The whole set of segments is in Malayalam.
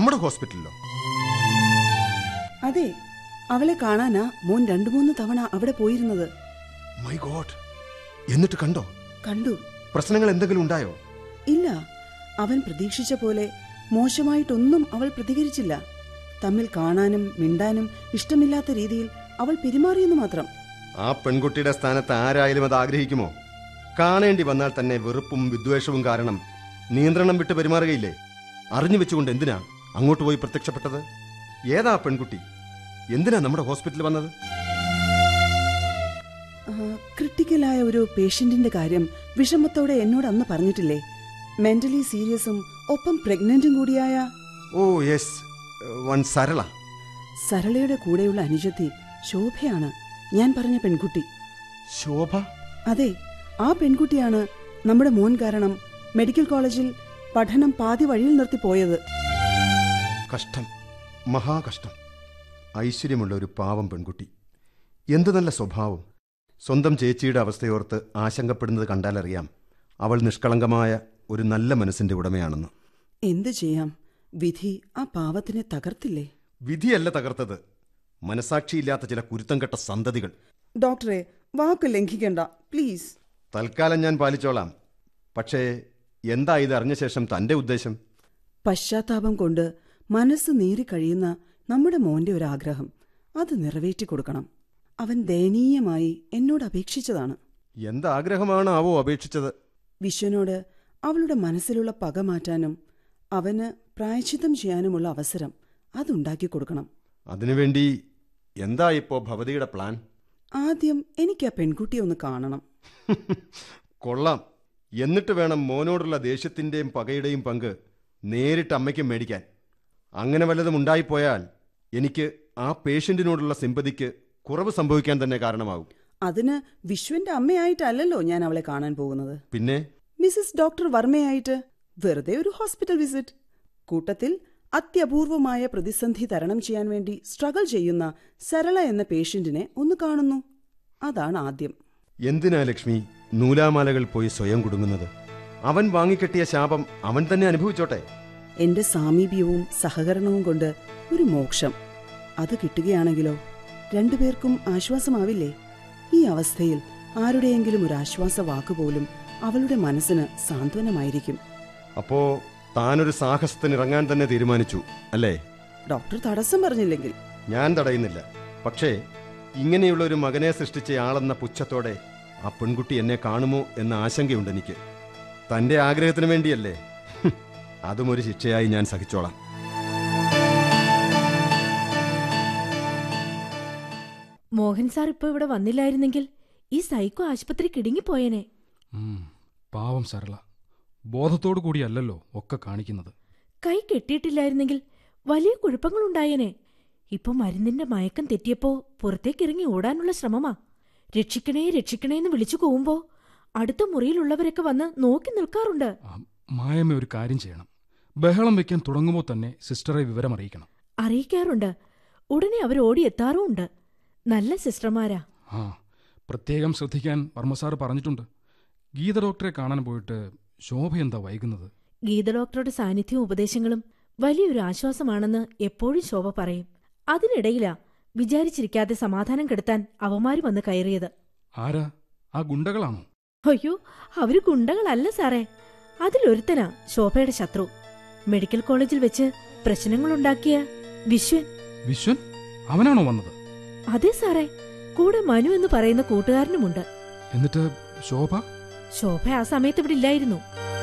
നമ്മുടെ ഹോസ്പിറ്റലിലോ അതെ അവളെ കാണാനാ മോൻ രണ്ടു മൂന്ന് തവണ അവിടെ പോയിരുന്നത് മൈ ഗോഡ് എന്നിട്ട് കണ്ടോ കണ്ടു പ്രശ്നങ്ങൾ എന്തെങ്കിലും ഉണ്ടായോ ഇല്ല അവൻ പ്രതീക്ഷിച്ച പോലെ മോശമായിട്ടൊന്നും അവൾ പ്രതികരിച്ചില്ല തമ്മിൽ കാണാനും മിണ്ടാനും ഇഷ്ടമില്ലാത്ത രീതിയിൽ അവൾ പെരുമാറിയെന്ന് മാത്രം ആ പെൺകുട്ടിയുടെ സ്ഥാനത്ത് ആരായാലും അത് ആഗ്രഹിക്കുമോ കാണേണ്ടി വന്നാൽ തന്നെ വെറുപ്പും വിദ്വേഷവും കാരണം നിയന്ത്രണം വിട്ട് പെരുമാറുകയില്ലേ അറിഞ്ഞു വെച്ചുകൊണ്ട് എന്തിനാ അങ്ങോട്ട് പോയി പ്രത്യക്ഷപ്പെട്ടത് ഏതാ ആ പെൺകുട്ടി എന്തിനാ നമ്മുടെ ഹോസ്പിറ്റലിൽ വന്നത് ആ, ക്രിട്ടിക്കലായ ഒരു പേഷ്യന്റിന്റെ കാര്യം വിഷമത്തോടെ എന്നോട് അന്ന് പറഞ്ഞിട്ടില്ലേ മെന്റലി സീരിയസും ഒപ്പം പ്രഗ്നന്റും കൂടിയായ ഓ യെസ് വൺ സരള സരളയുടെ കൂടെയുള്ള അനുജത്തി ശോഭയാണ് ഞാൻ പറഞ്ഞ പെൺകുട്ടി ശോഭ അതെ ആ പെൺകുട്ടിയാണ് നമ്മുടെ മോൻ കാരണം മെഡിക്കൽ കോളേജിൽ പഠനം പാതി വഴിയിൽ നിർത്തി പോയത് കഷ്ടം മഹാകഷ്ടം ഐശ്വര്യമുള്ള ഒരു പാവം പെൺകുട്ടി എന്തു നല്ല സ്വഭാവം സ്വന്തം ചേച്ചിയുടെ അവസ്ഥയോർത്ത് ആശങ്കപ്പെടുന്നത് കണ്ടാലറിയാം അവൾ നിഷ്കളങ്കമായ ഒരു നല്ല മനസ്സിന്റെ ഉടമയാണെന്ന് എന്തു ചെയ്യാം വിധി ആ പാവത്തിനെ തകർത്തില്ലേ വിധിയല്ല തകർത്തത് മനസാക്ഷിയില്ലാത്ത ചില കുരുത്തം കെട്ട സന്തതികൾ ഡോക്ടറെ വാക്ക് ലംഘിക്കണ്ട പ്ലീസ് തൽക്കാലം ഞാൻ പാലിച്ചോളാം പക്ഷേ എന്താ ഇത് അറിഞ്ഞ ശേഷം തന്റെ ഉദ്ദേശം പശ്ചാത്താപം കൊണ്ട് മനസ്സ് നീറിക്കഴിയുന്ന നമ്മുടെ മോന്റെ ഒരു ആഗ്രഹം അത് നിറവേറ്റി കൊടുക്കണം അവൻ ദയനീയമായി എന്നോട് അപേക്ഷിച്ചതാണ് എന്താഗ്രഹമാണ് ആവോ അപേക്ഷിച്ചത് വിശ്വനോട് അവളുടെ മനസ്സിലുള്ള പക മാറ്റാനും അവന് പ്രായച്ചിത്തം ചെയ്യാനുമുള്ള അവസരം അതുണ്ടാക്കി കൊടുക്കണം അതിനുവേണ്ടി എന്താ ഇപ്പോ ഭവതിയുടെ പ്ലാൻ ആദ്യം എനിക്ക് ആ പെൺകുട്ടിയെ ഒന്ന് കാണണം കൊള്ളാം എന്നിട്ട് വേണം മോനോടുള്ള ദേഷ്യത്തിന്റെയും പകയുടെയും പങ്ക് നേരിട്ട് അമ്മയ്ക്ക് മേടിക്കാൻ അങ്ങനെ വല്ലതും ഉണ്ടായിപ്പോയാൽ എനിക്ക് ആ പേഷ്യന്റിനോടുള്ള സിമ്പതിക്ക് കുറവ് സംഭവിക്കാൻ തന്നെ കാരണമാകും അതിന് വിശ്വന്റെ അമ്മയായിട്ടല്ലല്ലോ ഞാൻ അവളെ കാണാൻ പോകുന്നത് പിന്നെ മിസസ് ഡോക്ടർ വർമ്മയായിട്ട് വെറുതെ ഒരു ഹോസ്പിറ്റൽ വിസിറ്റ് കൂട്ടത്തിൽ അത്യപൂർവമായ പ്രതിസന്ധി തരണം ചെയ്യാൻ വേണ്ടി സ്ട്രഗിൾ ചെയ്യുന്ന സരള എന്ന പേഷ്യന്റിനെ ഒന്ന് കാണുന്നു അതാണ് ആദ്യം എന്തിനാ ലക്ഷ്മി നൂലാമാലകൾ പോയി സ്വയം കുടുങ്ങുന്നത് അവൻ വാങ്ങിക്കെട്ടിയ ശാപം അവൻ തന്നെ അനുഭവിച്ചോട്ടെ എന്റെ സാമീപ്യവും സഹകരണവും കൊണ്ട് ഒരു മോക്ഷം അത് കിട്ടുകയാണെങ്കിലോ രണ്ടുപേർക്കും ആശ്വാസമാവില്ലേ ഈ അവസ്ഥയിൽ ആരുടെയെങ്കിലും ഒരു ആശ്വാസ വാക്കുപോലും അവളുടെ മനസ്സിന് സാന്ത്വനമായിരിക്കും അപ്പോ താനൊരു സാഹസത്തിന് ഇറങ്ങാൻ തന്നെ തീരുമാനിച്ചു അല്ലേ ഡോക്ടർ തടസ്സം പറഞ്ഞില്ലെങ്കിൽ ഞാൻ തടയുന്നില്ല പക്ഷേ ഇങ്ങനെയുള്ള ഒരു മകനെ സൃഷ്ടിച്ചയാളെന്ന പുച്ഛത്തോടെ ആ പെൺകുട്ടി എന്നെ കാണുമോ എന്ന ആശങ്കയുണ്ട് എനിക്ക് തന്റെ ആഗ്രഹത്തിന് വേണ്ടിയല്ലേ ഹും, അതും ഒരു ശിക്ഷയായി ഞാൻ സഹിച്ചോളാം മോഹൻ സാർ ഇപ്പൊ ഇവിടെ വന്നില്ലായിരുന്നെങ്കിൽ ഈ സൈക്കോ ആശുപത്രി കിടുങ്ങിപ്പോയേനെ ഉം, പാവം സരള ബോധത്തോടു കൂടിയല്ലല്ലോ ഒക്കെ കാണിക്കുന്നത് കൈ കെട്ടിയിട്ടില്ലായിരുന്നെങ്കിൽ വലിയ കുഴപ്പങ്ങളുണ്ടായേനെ ഇപ്പൊ മരുന്നിന്റെ മയക്കം തെറ്റിയപ്പോ പുറത്തേക്കിറങ്ങി ഓടാനുള്ള ശ്രമമാ രക്ഷിക്കണേ രക്ഷിക്കണേ എന്ന് വിളിച്ചു പോവുമ്പോ അടുത്ത മുറിയിലുള്ളവരൊക്കെ വന്ന് നോക്കി നിൽക്കാറുണ്ട് ആ, മായമ്മ ഒരു കാര്യം ചെയ്യണം ബഹളം വെക്കാൻ തുടങ്ങുമ്പോൾ തന്നെ സിസ്റ്ററെ വിവരം അറിയിക്കണം അറിയിക്കാറുണ്ട് ഉടനെ അവർ ഓടിയെത്താറുമുണ്ട് നല്ല സിസ്റ്റർമാരാ ആ പ്രത്യേകം ശ്രദ്ധിക്കാൻ വർമ്മസാർ പറഞ്ഞിട്ടുണ്ട് ഗീത ഡോക്ടറെ കാണാൻ പോയിട്ട് ശോഭ എന്താ വൈകുന്നത് ഗീത ഡോക്ടറുടെ സാന്നിധ്യവും ഉപദേശങ്ങളും വലിയൊരു ആശ്വാസമാണെന്ന് എപ്പോഴും ശോഭ പറയും അതിനിടയിലാ വിചാരിച്ചിരിക്കാതെ സമാധാനം കെടുത്താൻ അവന്മാര് വന്ന് കയറിയത് ആരാ ആ ഗുണ്ടകളാണോ അയ്യോ അവര് ഗുണ്ടകളല്ല സാറേ അതിലൊരുത്തനാ ശോഭയുടെ ശത്രു മെഡിക്കൽ കോളേജിൽ വെച്ച് പ്രശ്നങ്ങളുണ്ടാക്കിയ വിശ്വൻ വിശ്വൻ അവനാണോ വന്നത് അതെ സാറേ കൂടെ മനു എന്ന് പറയുന്ന കൂട്ടുകാരനുമുണ്ട് എന്നിട്ട് ശോഭ ശോഭ ആ സമയത്ത് ഇവിടെ ഇല്ലായിരുന്നു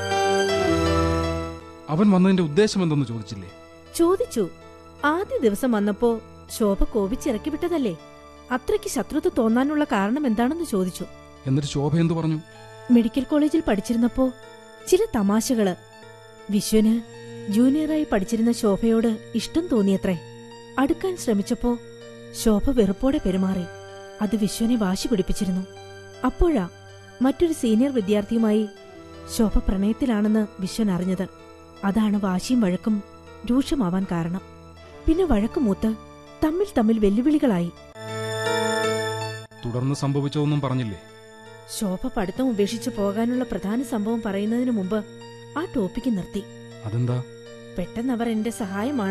അവൻ വന്നതിന്റെ ഉദ്ദേശം എന്തെന്ന് ചോദിച്ചില്ലേ ചോദിച്ചു ആദ്യ ദിവസം വന്നപ്പോ ശോഭ കോപിച്ചിറക്കി വിട്ടതല്ലേ അത്രയ്ക്ക് ശത്രുത തോന്നാനുള്ള കാരണം എന്താണെന്ന് ചോദിച്ചു എന്നിട്ട് ശോഭ എന്തു പറഞ്ഞു മെഡിക്കൽ കോളേജിൽ പഠിച്ചിരുന്നപ്പോ ചില തമാശകള് വിശ്വന് ജൂനിയറായി പഠിച്ചിരുന്ന ശോഭയോട് ഇഷ്ടം തോന്നിയത്രേ അടുക്കാൻ ശ്രമിച്ചപ്പോ ശോഭ വെറുപ്പോടെ പെരുമാറി അത് വിശ്വനെ വാശി പിടിപ്പിച്ചിരുന്നു അപ്പോഴാ മറ്റൊരു സീനിയർ വിദ്യാർത്ഥിയുമായി ശോഭ പ്രണയത്തിലാണെന്ന് വിശ്വൻ അറിഞ്ഞത് അതാണ് വാശിയും വഴക്കും രൂക്ഷമാവാൻ കാരണം പിന്നെ വഴക്കുമൂത്ത് തമ്മിൽ തമ്മിൽ വെല്ലുവിളികളായി തുടർന്ന് സംഭവിച്ചതൊന്നും പറഞ്ഞില്ലേ ശോഭ പഠിത്തം ഉപേക്ഷിച്ചു പോകാനുള്ള പ്രധാന സംഭവം പറയുന്നതിനു മുമ്പ് ആ ടോപ്പിക്ക് നിർത്തി അതെന്താ പെട്ടെന്ന് അവർ എന്റെ സഹായമാണ്